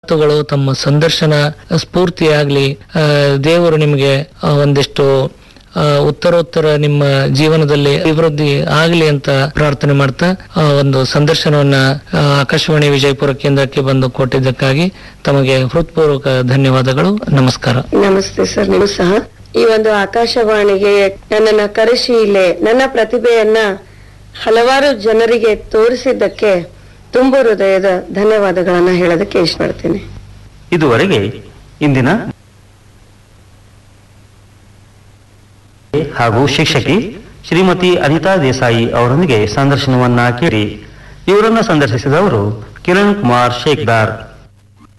ಮಾತುಗಳು ತಮ್ಮ ಸಂದರ್ಶನ ಸ್ಫೂರ್ತಿಯಾಗ್ಲಿ ಆ, ದೇವರು ನಿಮಗೆ ಆ, ಒಂದಿಷ್ಟು ಆ, ಉತ್ತರೋತ್ತರ ನಿಮ್ಮ ಜೀವನದಲ್ಲಿ ಅಭಿವೃದ್ಧಿ ಆಗಲಿ ಅಂತ ಪ್ರಾರ್ಥನೆ ಮಾಡ್ತಾ ಆ, ಒಂದು ಸಂದರ್ಶನವನ್ನ ಆ, ಆಕಾಶವಾಣಿ ವಿಜಯಪುರ ಕೇಂದ್ರಕ್ಕೆ ಬಂದು ಕೊಟ್ಟಿದ್ದಕ್ಕಾಗಿ ತಮಗೆ ಹೃತ್ಪೂರ್ವಕ ಧನ್ಯವಾದಗಳು ನಮಸ್ಕಾರ ನಮಸ್ತೆ ಸರ್ ನೀವು ಸಹ ಈ ಒಂದು ಆಕಾಶವಾಣಿಗೆ ನನ್ನನ್ನ ಕರೆಸಿ ಇಲ್ಲೇ ನನ್ನ ಪ್ರತಿಭೆಯನ್ನ ಹಲವಾರು ಜನರಿಗೆ ತೋರಿಸಿದ್ದಕ್ಕೆ ತುಂಬು ಹೃದಯದ ಧನ್ಯವಾದಗಳನ್ನ ಹೇಳೋದಕ್ಕೆ ಇಷ್ಟಪಡ್ತೀನಿ ಇದುವರೆಗೆ ಇಂದಿನ ಹಾಗೂ ಶಿಕ್ಷಕಿ ಶ್ರೀಮತಿ ಅನಿತಾ ದೇಸಾಯಿ ಅವರೊಂದಿಗೆ ಸಂದರ್ಶನವನ್ನ ಕೇಳಿ ಇವರನ್ನ ಸಂದರ್ಶಿಸಿದವರು ಕಿರಣ್ ಕುಮಾರ್ ಶೇಖ್ದಾರ್